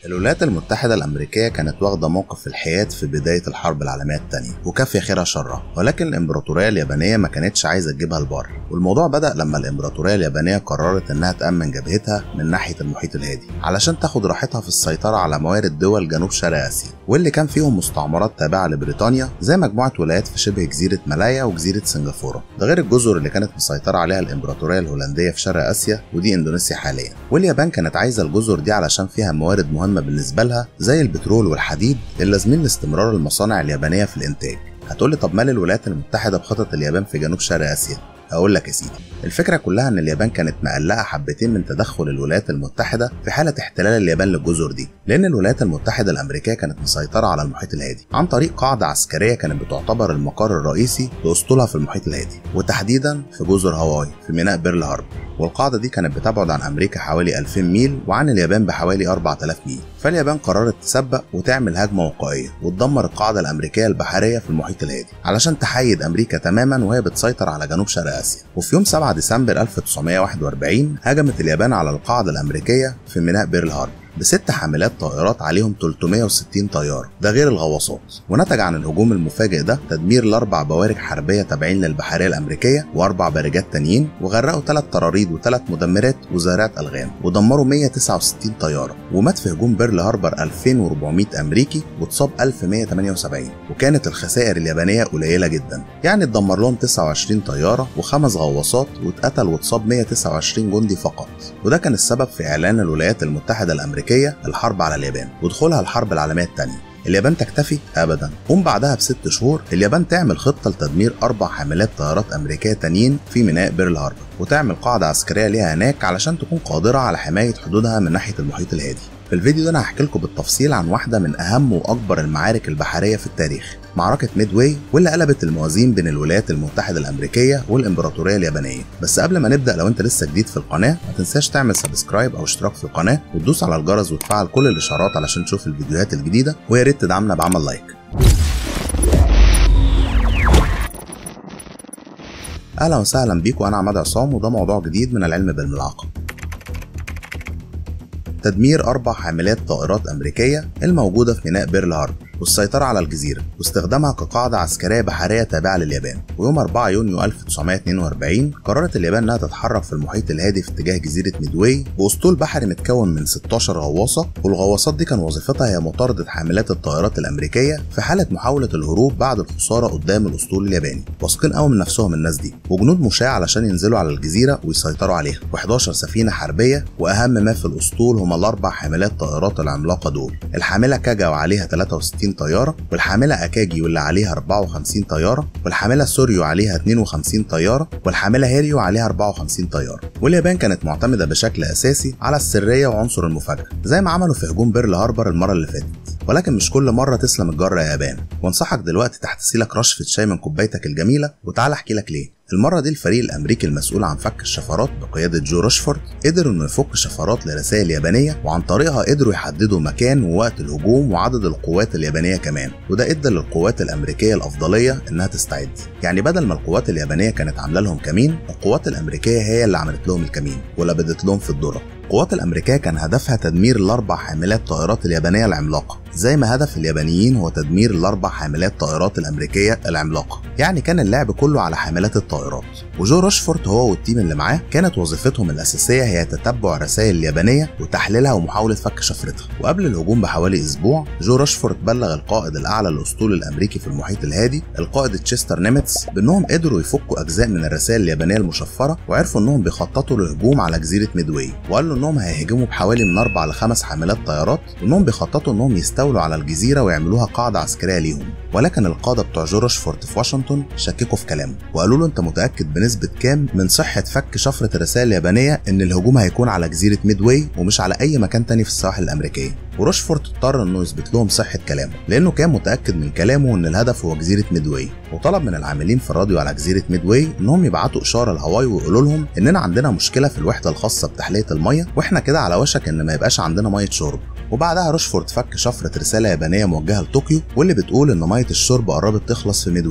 الولايات المتحدة الأمريكية كانت واخدة موقف الحياد في بداية الحرب العالمية الثانية وكافية خيرها شرها ولكن الإمبراطورية اليابانية ما كانتش عايزة تجيبها البر والموضوع بدأ لما الإمبراطورية اليابانية قررت إنها تأمن جبهتها من ناحية المحيط الهادي علشان تاخد راحتها في السيطرة على موارد دول جنوب شرق آسيا واللي كان فيهم مستعمرات تابعة لبريطانيا زي مجموعة ولايات في شبه جزيرة مالايا وجزيرة سنغافورة ده غير الجزر اللي كانت مسيطرة عليها الإمبراطورية الهولندية في شرق آسيا ودي إندونيسيا حاليا واليابان كانت عايزة الجزر دي علشان فيها موارد مهمة بالنسبة لها زي البترول والحديد اللي لازمين لاستمرار المصانع اليابانية في الإنتاج هتقولي طب مال الولايات المتحدة بخطط اليابان في جنوب شرق آسيا هقول لك يا سيدي الفكره كلها ان اليابان كانت مقلقه حبتين من تدخل الولايات المتحده في حاله احتلال اليابان للجزر دي لان الولايات المتحده الامريكيه كانت مسيطره على المحيط الهادي عن طريق قاعده عسكريه كانت بتعتبر المقر الرئيسي لاسطولها في المحيط الهادي وتحديدا في جزر هاواي في ميناء بيرل هاربر والقاعده دي كانت بتبعد عن امريكا حوالي 2000 ميل وعن اليابان بحوالي 4000 ميل فاليابان قررت تسبق وتعمل هجمه وقائيه وتدمر القاعده الامريكيه البحريه في المحيط الهادي علشان تحيد امريكا تماما وهي بتسيطر على جنوب شرق اسيا وفي يوم 7 ديسمبر 1941 هجمت اليابان على القاعده الامريكيه في ميناء بيرل هاربر بست حاملات طائرات عليهم 360 طيارة ده غير الغواصات ونتج عن الهجوم المفاجئ ده تدمير لأربع بوارج حربية تابعين للبحرية الأمريكية وأربع بارجات تانيين وغرقوا ثلاث طراريد وثلاث مدمرات وزارات ألغام ودمروا 169 طيارة ومات في هجوم بيرل هاربر 2400 أمريكي واتصاب 1178 وكانت الخسائر اليابانية قليلة جدا يعني اتدمر لهم 29 طيارة وخمس غواصات واتقتل واتصاب 129 جندي فقط وده كان السبب في إعلان الولايات المتحدة الأمريكية الأمريكية الحرب على اليابان ودخولها الحرب العالمية الثانية اليابان تكتفي ابدا قوم بعدها بست شهور اليابان تعمل خطه لتدمير اربع حاملات طيارات امريكيه تانيين في ميناء بيرل هاربر وتعمل قاعده عسكريه ليها هناك علشان تكون قادره على حمايه حدودها من ناحيه المحيط الهادي في الفيديو ده انا هحكي لكم بالتفصيل عن واحده من اهم واكبر المعارك البحريه في التاريخ معركة ميدواي واللي قلبت الموازين بين الولايات المتحدة الأمريكية والإمبراطورية اليابانية بس قبل ما نبدأ لو أنت لسه جديد في القناة ما تنساش تعمل سبسكرايب أو اشتراك في القناة وتدوس على الجرس وتفعل كل الإشعارات علشان تشوف الفيديوهات الجديدة ويا ريت تدعمنا بعمل لايك أهلا وسهلا بيكم أنا عماد عصام وده موضوع جديد من العلم بالملعقة تدمير أربع حاملات طائرات أمريكية الموجودة في ميناء بيرل هاربر والسيطرة على الجزيرة واستخدامها كقاعدة عسكرية بحرية تابعة لليابان ويوم 4 يونيو 1942 قررت اليابان انها تتحرك في المحيط الهادي في اتجاه جزيرة ميدواي بأسطول بحري متكون من 16 غواصة والغواصات دي كان وظيفتها هي مطاردة حاملات الطائرات الأمريكية في حالة محاولة الهروب بعد الخسارة قدام الأسطول الياباني واثقين قوي من نفسهم الناس دي وجنود مشاة علشان ينزلوا على الجزيرة ويسيطروا عليها و11 سفينة حربية وأهم ما في الأسطول هما الأربع حاملات طائرات العملاقة دول الحاملة كاجا وعليها 63 طيارة والحاملة أكاجي واللي عليها 54 طيارة والحاملة سوريو عليها 52 طيارة والحاملة هيريو عليها 54 طيارة واليابان كانت معتمدة بشكل أساسي على السرية وعنصر المفاجأة زي ما عملوا في هجوم بيرل هاربر المرة اللي فاتت ولكن مش كل مرة تسلم الجرة يا يابان وانصحك دلوقتي تحتسيلك رشفة شاي من كوبايتك الجميلة وتعال احكي لك ليه المرة دي الفريق الأمريكي المسؤول عن فك الشفرات بقيادة جو راشفورد قدر إنه يفك شفرات لرسائل يابانية وعن طريقها قدروا يحددوا مكان ووقت الهجوم وعدد القوات اليابانية كمان وده ادى للقوات الأمريكية الأفضلية إنها تستعد يعني بدل ما القوات اليابانية كانت عاملة لهم كمين القوات الأمريكية هي اللي عملت لهم الكمين ولبدت لهم في الذرة القوات الأمريكية كان هدفها تدمير الأربع حاملات طائرات اليابانية العملاقة زي ما هدف اليابانيين هو تدمير الأربع حاملات طائرات الأمريكية العملاقة يعني كان اللعب كله على حاملات الطائرات وجو راشفورد هو والتيم اللي معاه كانت وظيفتهم الأساسية هي تتبع الرسائل اليابانية وتحليلها ومحاولة فك شفرتها وقبل الهجوم بحوالي أسبوع جو راشفورد بلغ القائد الأعلى للأسطول الأمريكي في المحيط الهادي القائد تشستر نيميتس بأنهم قدروا يفكوا أجزاء من الرسائل اليابانية المشفرة وعرفوا أنهم بيخططوا للهجوم على جزيرة ميدواي وقال له أنهم هيهجموا بحوالي من أربع لخمس حاملات طيارات وأنهم بيخططوا أنهم يستولوا على الجزيرة ويعملوها قاعدة عسكرية ليهم ولكن القادة بتوع جو راشفورد في واشنطن شككوا في كلامه وقالوا له أنت متأكد بنسبة كام من صحة فك شفرة الرسائل اليابانية إن الهجوم هيكون على جزيرة ميدواي ومش على أي مكان تاني في السواحل الأمريكية وراشفورد اضطر انه يثبت لهم صحه كلامه لانه كان متاكد من كلامه ان الهدف هو جزيره ميدواي وطلب من العاملين في الراديو على جزيره ميدواي انهم يبعتوا اشاره لهاواي ويقولوا لهم اننا عندنا مشكله في الوحده الخاصه بتحليه الميه واحنا كده على وشك ان ما يبقاش عندنا ميه شرب وبعدها راشفورد فك شفرة رسالة يابانية موجهة لطوكيو واللي بتقول إن مية الشرب قربت تخلص في ميدواي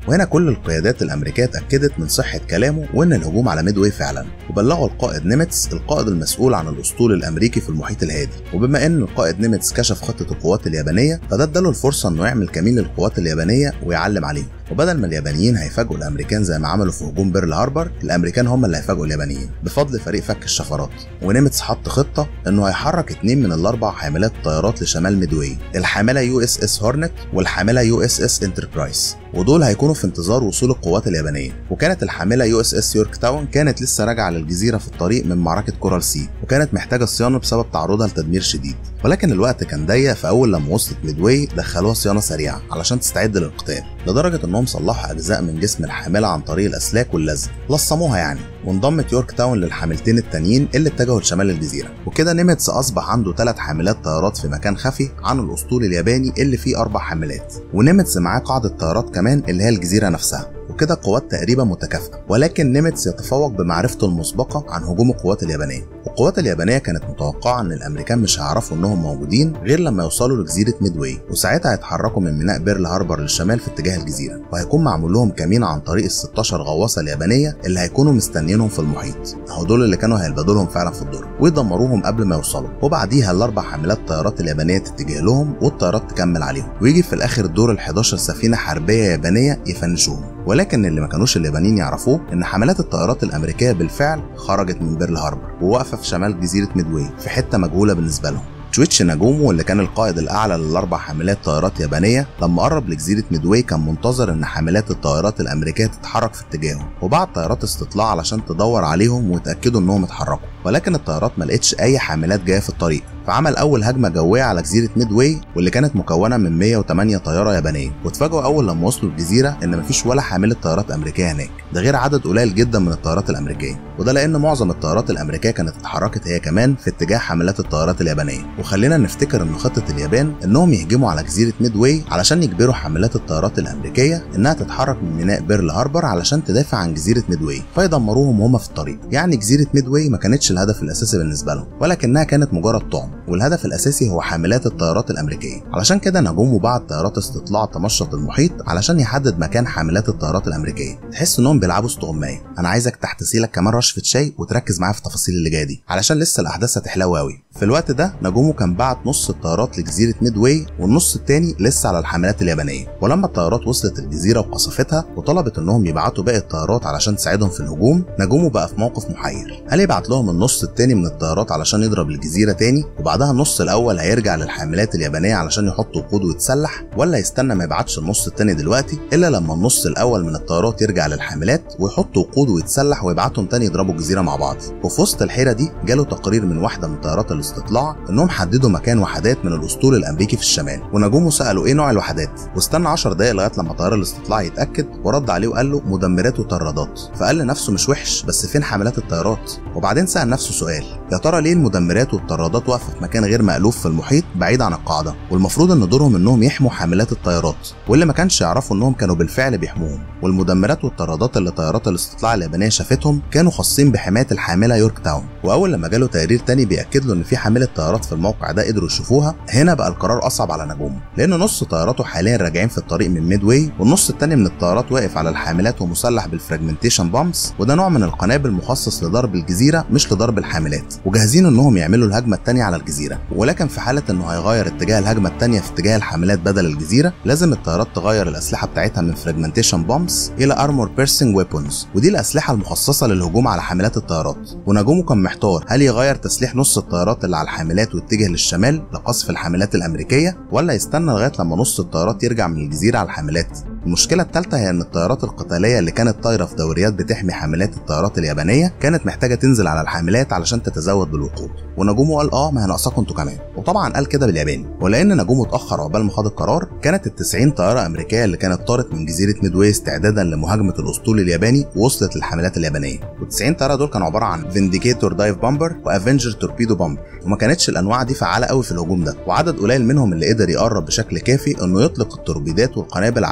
وهنا كل القيادات الامريكيه اتاكدت من صحه كلامه وان الهجوم على ميدواي فعلا وبلغوا القائد نيميتس القائد المسؤول عن الاسطول الامريكي في المحيط الهادي وبما ان القائد نيميتس كشف خطه القوات اليابانيه فده اداله الفرصه انه يعمل كمين للقوات اليابانيه ويعلم عليهم وبدل ما اليابانيين هيفاجئوا الامريكان زي ما عملوا في هجوم بيرل هاربر الامريكان هم اللي هيفاجئوا اليابانيين بفضل فريق فك الشفرات ونيميتس حط خطه انه هيحرك اتنين من الاربع حاملات طيارات لشمال ميدواي الحامله يو اس اس هورنت والحامله يو اس اس انتربرايز ودول هيكونوا في انتظار وصول القوات اليابانيه وكانت الحامله يو اس اس يورك تاون كانت لسه راجعه للجزيره في الطريق من معركه كورال سي وكانت محتاجه صيانه بسبب تعرضها لتدمير شديد ولكن الوقت كان ضيق فاول لما وصلت ميدواي دخلوها صيانه سريعه علشان تستعد للقتال لدرجه انهم صلحوا اجزاء من جسم الحامله عن طريق الاسلاك واللزق لصموها يعني وانضمت يورك تاون للحاملتين التانيين اللي اتجهوا لشمال الجزيره وكده نيميتس اصبح عنده ثلاث حاملات طيارات في مكان خفي عن الاسطول الياباني اللي فيه اربع حاملات ونيميتس معاه قاعده طيارات كمان اللي هي الجزيره نفسها وكده القوات تقريبا متكافئه ولكن نيميتس يتفوق بمعرفته المسبقه عن هجوم القوات اليابانيه والقوات اليابانيه كانت متوقعه ان الامريكان مش هيعرفوا انهم موجودين غير لما يوصلوا لجزيره ميدواي وساعتها هيتحركوا من ميناء بيرل هاربر للشمال في اتجاه الجزيره وهيكون معمول لهم كمين عن طريق ال 16 غواصه اليابانيه اللي هيكونوا مستنيينهم في المحيط اهو دول اللي كانوا هيلبدوا لهم فعلا في الدور ويدمروهم قبل ما يوصلوا وبعديها الاربع حاملات طيارات اليابانيه تتجه لهم والطيارات تكمل عليهم ويجي في الاخر دور ال 11 سفينه حربيه يابانيه يفنشوهم ولكن اللي ما كانوش اليابانيين يعرفوه ان حملات الطيارات الامريكيه بالفعل خرجت من بيرل هاربر وواقفه في شمال جزيره ميدواي في حته مجهوله بالنسبه لهم تويتش ناجومو اللي كان القائد الاعلى للاربع حاملات طيارات يابانيه لما قرب لجزيره ميدواي كان منتظر ان حاملات الطيارات الامريكيه تتحرك في اتجاهه وبعت طيارات استطلاع علشان تدور عليهم ويتاكدوا انهم اتحركوا ولكن الطيارات ما لقتش اي حاملات جايه في الطريق فعمل اول هجمه جويه على جزيره ميدواي واللي كانت مكونه من 108 طياره يابانيه واتفاجئوا اول لما وصلوا الجزيره ان مفيش ولا حامله طيارات امريكيه هناك ده غير عدد قليل جدا من الطيارات الامريكيه وده لان معظم الطيارات الامريكيه كانت اتحركت هي كمان في اتجاه حاملات الطيارات اليابانيه وخلينا نفتكر ان خطه اليابان انهم يهجموا على جزيره ميدواي علشان يجبروا حاملات الطيارات الامريكيه انها تتحرك من ميناء بيرل هاربر علشان تدافع عن جزيره ميدواي فيدمروهم وهم في الطريق يعني جزيره ميدواي ما كانتش الهدف الاساسي بالنسبه لهم ولكنها كانت مجرد طعم والهدف الاساسي هو حاملات الطيارات الامريكيه علشان كده نجوم بعت طيارات استطلاع تمشط المحيط علشان يحدد مكان حاملات الطيارات الامريكيه تحس انهم بيلعبوا استغمايه انا عايزك تحت سيلك كمان رشفه شاي وتركز معايا في التفاصيل اللي جايه دي علشان لسه الاحداث هتحلو قوي في الوقت ده نجومو كان بعت نص الطيارات لجزيره ميدواي والنص التاني لسه على الحاملات اليابانيه ولما الطيارات وصلت الجزيره وقصفتها وطلبت انهم يبعتوا باقي الطيارات علشان تساعدهم في الهجوم نجومو بقى في موقف محير هل يبعت لهم النص التاني من الطيارات علشان يضرب الجزيره تاني وبعدها النص الاول هيرجع للحاملات اليابانيه علشان يحط وقود ويتسلح ولا يستنى ما يبعتش النص التاني دلوقتي الا لما النص الاول من الطيارات يرجع للحاملات ويحط وقود ويتسلح ويبعتهم تاني يضربوا الجزيره مع بعض وفي وسط الحيره دي جاله تقرير من واحده من طيارات الاستطلاع انهم حددوا مكان وحدات من الاسطول الامريكي في الشمال ونجومه سالوا ايه نوع الوحدات واستنى 10 دقائق لغايه لما طيار الاستطلاع يتاكد ورد عليه وقال له مدمرات وطرادات فقال لنفسه مش وحش بس فين حملات الطيارات وبعدين سال نفسه سؤال يا ترى ليه المدمرات والطرادات واقفه في مكان غير مألوف في المحيط بعيد عن القاعده والمفروض ان دورهم انهم يحموا حاملات الطيارات واللي ما كانش يعرفوا انهم كانوا بالفعل بيحموهم والمدمرات والطرادات اللي طيارات الاستطلاع اليابانيه شافتهم كانوا خاصين بحمايه الحامله يورك تاون واول لما جاله تقرير تاني بياكد له ان في حامله طيارات في الموقع ده قدروا يشوفوها هنا بقى القرار اصعب على نجومه لان نص طياراته حاليا راجعين في الطريق من ميدواي والنص التاني من الطيارات واقف على الحاملات ومسلح بالفراجمنتيشن بامبس وده نوع من القنابل مخصص لضرب الجزيره مش لضرب الحاملات وجاهزين انهم يعملوا الهجمه التانيه على الجزيره ولكن في حاله انه هيغير اتجاه الهجمه التانيه في اتجاه الحاملات بدل الجزيره لازم الطيارات تغير الاسلحه بتاعتها من فراجمنتيشن بامبس الى ارمور بيرسنج ويبونز ودي الاسلحه المخصصه للهجوم على حاملات الطيارات ونجومه كان محتار هل يغير تسليح نص الطيارات اللي على الحاملات ويتجه للشمال لقصف الحاملات الامريكيه ولا يستنى لغايه لما نص الطيارات يرجع من الجزيره على الحاملات المشكله الثالثه هي ان الطيارات القتاليه اللي كانت طايره في دوريات بتحمي حاملات الطيارات اليابانيه كانت محتاجه تنزل على الحاملات علشان تتزود بالوقود ونجومه قال اه ما هي ناقصاكم انتوا كمان وطبعا قال كده بالياباني ولان نجومه اتاخر عقبال ما خد القرار كانت ال 90 طياره امريكيه اللي كانت طارت من جزيره ميدواي استعدادا لمهاجمه الاسطول الياباني وصلت للحاملات اليابانيه وال90 طياره دول كانوا عباره عن فينديكيتور دايف بامبر وافنجر توربيدو بامبر وما كانتش الانواع دي فعاله قوي في الهجوم ده وعدد قليل منهم اللي قدر يقرب بشكل كافي انه يطلق التوربيدات والقنابل على الحاملات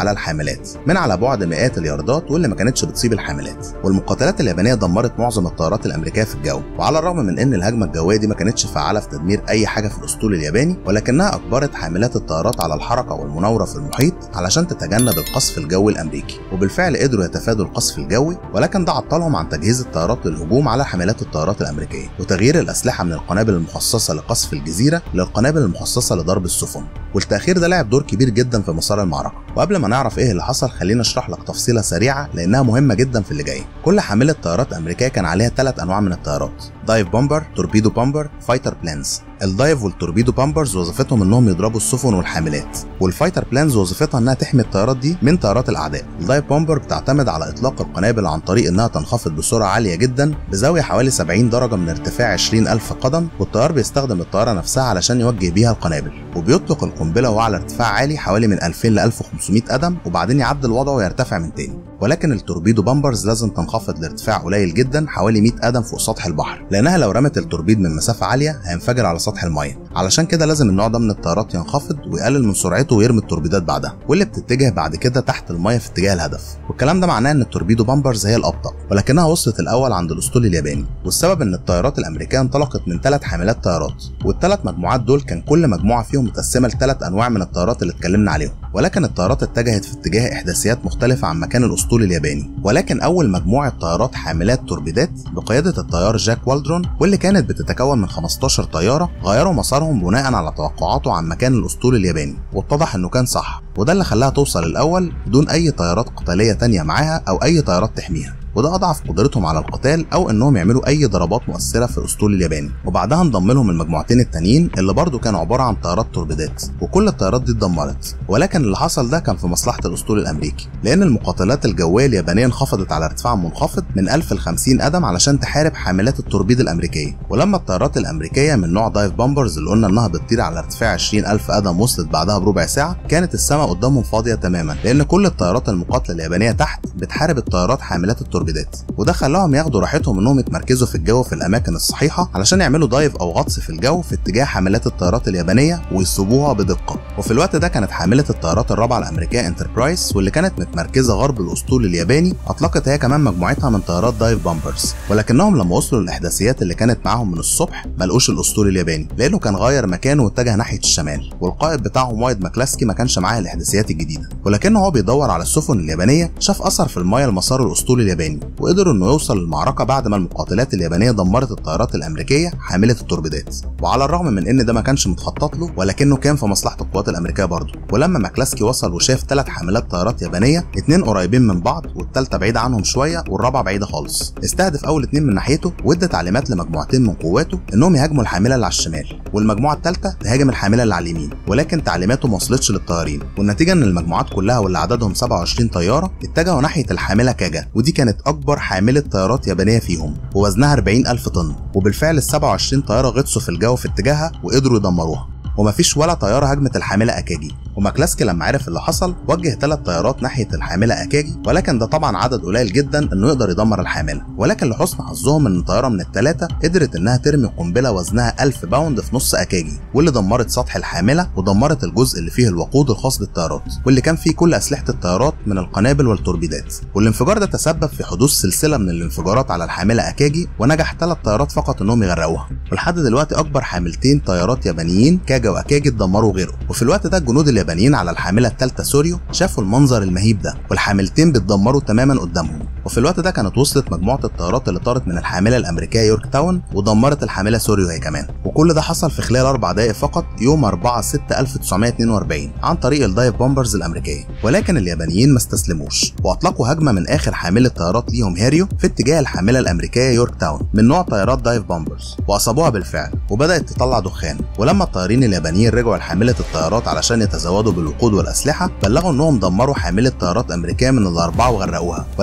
الحاملات من على بعد مئات الياردات واللي ما كانتش بتصيب الحاملات والمقاتلات اليابانيه دمرت معظم الطيارات الامريكيه في الجو وعلى الرغم من ان الهجمه الجويه دي ما كانتش فعاله في تدمير اي حاجه في الاسطول الياباني ولكنها اجبرت حاملات الطيارات على الحركه والمناوره في المحيط علشان تتجنب القصف الجوي الامريكي وبالفعل قدروا يتفادوا القصف الجوي ولكن ده عطلهم عن تجهيز الطيارات للهجوم على حاملات الطيارات الامريكيه وتغيير الاسلحه من القنابل المخصصه لقصف الجزيره للقنابل المخصصه لضرب السفن والتاخير ده لعب دور كبير جدا في مسار المعركه وقبل ما نعرف ايه اللي حصل خلينا اشرح لك تفصيله سريعه لانها مهمه جدا في اللي جاي كل حامله طيارات امريكيه كان عليها ثلاث انواع من الطيارات دايف بومبر توربيدو بومبر فايتر بلانز الدايف والتوربيدو بامبرز وظيفتهم انهم يضربوا السفن والحاملات والفايتر بلانز وظيفتها انها تحمي الطيارات دي من طيارات الاعداء الدايف بومبر بتعتمد على اطلاق القنابل عن طريق انها تنخفض بسرعه عاليه جدا بزاويه حوالي 70 درجه من ارتفاع 20000 قدم والطيار بيستخدم الطياره نفسها علشان يوجه بيها القنابل وبيطلق القنبله وهو على ارتفاع عالي حوالي من 2000 ل 1500 قدم وبعدين يعدل وضعه ويرتفع من تاني ولكن التوربيدو بامبرز لازم تنخفض لارتفاع قليل جدا حوالي 100 قدم فوق سطح البحر لانها لو رمت التوربيد من مسافه عاليه هينفجر على سطح الميه علشان كده لازم النوع ده من الطيارات ينخفض ويقلل من سرعته ويرمي التوربيدات بعدها واللي بتتجه بعد كده تحت الميه في اتجاه الهدف والكلام ده معناه ان التوربيدو بامبرز هي الابطا ولكنها وصلت الاول عند الاسطول الياباني والسبب ان الطيارات الامريكيه انطلقت من ثلاث حاملات طيارات والثلاث مجموعات دول كان كل مجموعه فيهم متقسمه لثلاث انواع من الطيارات اللي اتكلمنا عليهم ولكن الطيارات اتجهت في اتجاه احداثيات مختلفه عن مكان الاسطول الياباني ولكن اول مجموعه طيارات حاملات توربيدات بقياده الطيار جاك والدرون واللي كانت بتتكون من 15 طياره غيروا مسارهم بناء على توقعاته عن مكان الاسطول الياباني واتضح انه كان صح وده اللي خلاها توصل الاول بدون اي طيارات قتاليه تانية معاها او اي طيارات تحميها وده اضعف قدرتهم على القتال او انهم يعملوا اي ضربات مؤثره في الاسطول الياباني وبعدها انضم لهم المجموعتين التانيين اللي برضه كانوا عباره عن طيارات توربيدات وكل الطيارات دي اتدمرت ولكن اللي حصل ده كان في مصلحه الاسطول الامريكي لان المقاتلات الجويه اليابانيه انخفضت على ارتفاع منخفض من 1000 ل 50 قدم علشان تحارب حاملات التوربيد الامريكيه ولما الطيارات الامريكيه من نوع دايف بامبرز اللي قلنا انها بتطير على ارتفاع 20000 قدم وصلت بعدها بربع ساعه كانت السماء قدامهم فاضيه تماما لان كل الطيارات المقاتله اليابانيه تحت بتحارب الطيارات حاملات التوربيدات وده خلاهم ياخدوا راحتهم انهم يتمركزوا في الجو في الاماكن الصحيحه علشان يعملوا دايف او غطس في الجو في اتجاه حاملات الطيارات اليابانيه ويصيبوها بدقه وفي الوقت ده كانت حامله الطيارات الرابعه الامريكيه انتربرايز واللي كانت متمركزه غرب الاسطول الياباني اطلقت هي كمان مجموعتها من طيارات دايف بامبرز ولكنهم لما وصلوا للاحداثيات اللي كانت معاهم من الصبح ما لقوش الاسطول الياباني لانه كان غير مكانه واتجه ناحيه الشمال والقائد بتاعهم وايد ماكلاسكي ما كانش معاه الاحداثيات الجديده ولكنه هو بيدور على السفن اليابانيه شاف اثر في المايه لمسار الاسطول الياباني وقدر انه يوصل للمعركه بعد ما المقاتلات اليابانيه دمرت الطيارات الامريكيه حامله التوربيدات وعلى الرغم من ان ده ما كانش متخطط له ولكنه كان في مصلحه القوات الامريكيه برضه ولما ماكلاسكي وصل وشاف ثلاث حاملات طيارات يابانيه اتنين قريبين من بعض والثالثه بعيده عنهم شويه والرابعه بعيده خالص استهدف اول اتنين من ناحيته وادى تعليمات لمجموعتين من قواته انهم يهاجموا الحامله اللي على الشمال والمجموعه الثالثه تهاجم الحامله اللي على اليمين ولكن تعليماته ما وصلتش للطيارين والنتيجه ان المجموعات كلها واللي عددهم 27 طياره اتجهوا ناحيه الحامله كاجا ودي كانت اكبر حامله طيارات يابانيه فيهم ووزنها 40 ألف طن وبالفعل ال 27 طياره غطسوا في الجو في اتجاهها وقدروا يدمروها ومفيش ولا طياره هجمت الحامله اكاجي وماكلاسكي لما عرف اللي حصل وجه ثلاث طيارات ناحيه الحامله اكاجي ولكن ده طبعا عدد قليل جدا انه يقدر يدمر الحامله ولكن لحسن حظهم ان طياره من الثلاثه قدرت انها ترمي قنبله وزنها 1000 باوند في نص اكاجي واللي دمرت سطح الحامله ودمرت الجزء اللي فيه الوقود الخاص بالطيارات واللي كان فيه كل اسلحه الطيارات من القنابل والتوربيدات والانفجار ده تسبب في حدوث سلسله من الانفجارات على الحامله اكاجي ونجح ثلاث طيارات فقط انهم يغرقوها ولحد دلوقتي اكبر حاملتين طيارات يابانيين كاجا واكاجي اتدمروا غيره وفي الوقت ده الجنود اليابانيين على الحامله الثالثه سوريو شافوا المنظر المهيب ده والحاملتين بيتدمروا تماما قدامهم وفي الوقت ده كانت وصلت مجموعه الطيارات اللي طارت من الحامله الامريكيه يورك تاون ودمرت الحامله سوريو هي كمان وكل ده حصل في خلال اربع دقائق فقط يوم 4 6 1942 عن طريق الدايف بومبرز الامريكيه ولكن اليابانيين ما استسلموش واطلقوا هجمه من اخر حامله طيارات ليهم هاريو في اتجاه الحامله الامريكيه يورك تاون من نوع طيارات دايف بومبرز واصابوها بالفعل وبدات تطلع دخان ولما الطيارين اليابانيين رجعوا لحامله الطيارات علشان يتزودوا بالوقود والاسلحه بلغوا انهم دمروا حامله طيارات امريكيه من الاربعه وغرقوها ولكنهم ما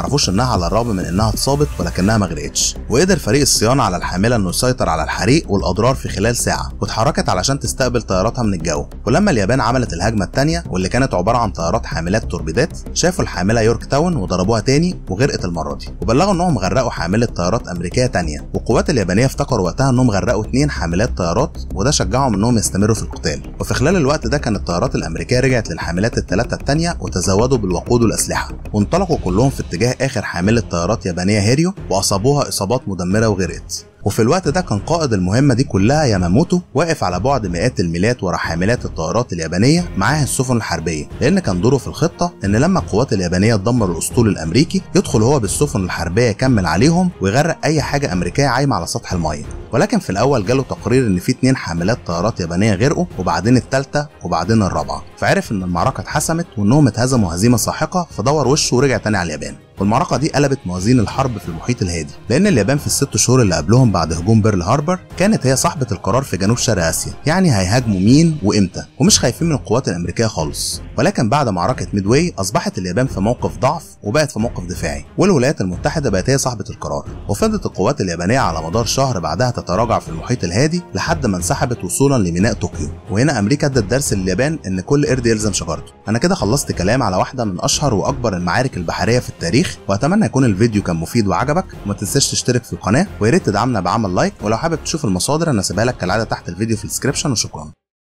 يعرفوش انها على الرغم من انها اتصابت ولكنها ما غرقتش وقدر فريق الصيانه على الحامله انه يسيطر على الحريق والاضرار في خلال ساعه واتحركت علشان تستقبل طياراتها من الجو ولما اليابان عملت الهجمه الثانيه واللي كانت عباره عن طيارات حاملات توربيدات شافوا الحامله يورك تاون وضربوها تاني وغرقت المره دي وبلغوا انهم غرقوا حامله طيارات امريكيه تانية والقوات اليابانيه افتكروا وقتها انهم غرقوا اثنين حاملات طيارات وده شجعهم انهم يستمروا في القتال وفي خلال الوقت ده كانت الطيارات الامريكيه رجعت للحاملات الثلاثه الثانيه وتزودوا بالوقود والاسلحه وانطلقوا كلهم في اتجاه اخر حامله طيارات يابانيه هيريو واصابوها اصابات مدمره وغرقت وفي الوقت ده كان قائد المهمة دي كلها ياماموتو واقف على بعد مئات الميلات ورا حاملات الطائرات اليابانية معاه السفن الحربية لأن كان دوره في الخطة إن لما القوات اليابانية تدمر الأسطول الأمريكي يدخل هو بالسفن الحربية يكمل عليهم ويغرق أي حاجة أمريكية عايمة على سطح المية ولكن في الأول جاله تقرير إن في اتنين حاملات طيارات يابانية غرقوا وبعدين التالتة وبعدين الرابعة فعرف إن المعركة اتحسمت وإنهم اتهزموا هزيمة ساحقة فدور وشه ورجع تاني على اليابان والمعركة دي قلبت موازين الحرب في المحيط الهادي لأن اليابان في الست شهور اللي قبلهم بعد هجوم بيرل هاربر كانت هي صاحبة القرار في جنوب شرق آسيا يعني هيهاجموا مين وإمتى ومش خايفين من القوات الأمريكية خالص ولكن بعد معركة ميدواي أصبحت اليابان في موقف ضعف وبقت في موقف دفاعي والولايات المتحدة بقت هي صاحبة القرار وفضلت القوات اليابانية على مدار شهر بعدها تتراجع في المحيط الهادي لحد ما انسحبت وصولا لميناء طوكيو وهنا أمريكا ادت درس لليابان إن كل قرد يلزم شجرته أنا كده خلصت كلام على واحدة من أشهر وأكبر المعارك البحرية في التاريخ وأتمنى يكون الفيديو كان مفيد وعجبك وما تنساش تشترك في القناة ويا ريت تدعمنا بعمل لايك ولو حابب تشوف المصادر انا سيبها لك كالعادة تحت الفيديو في الديسكربشن وشكرا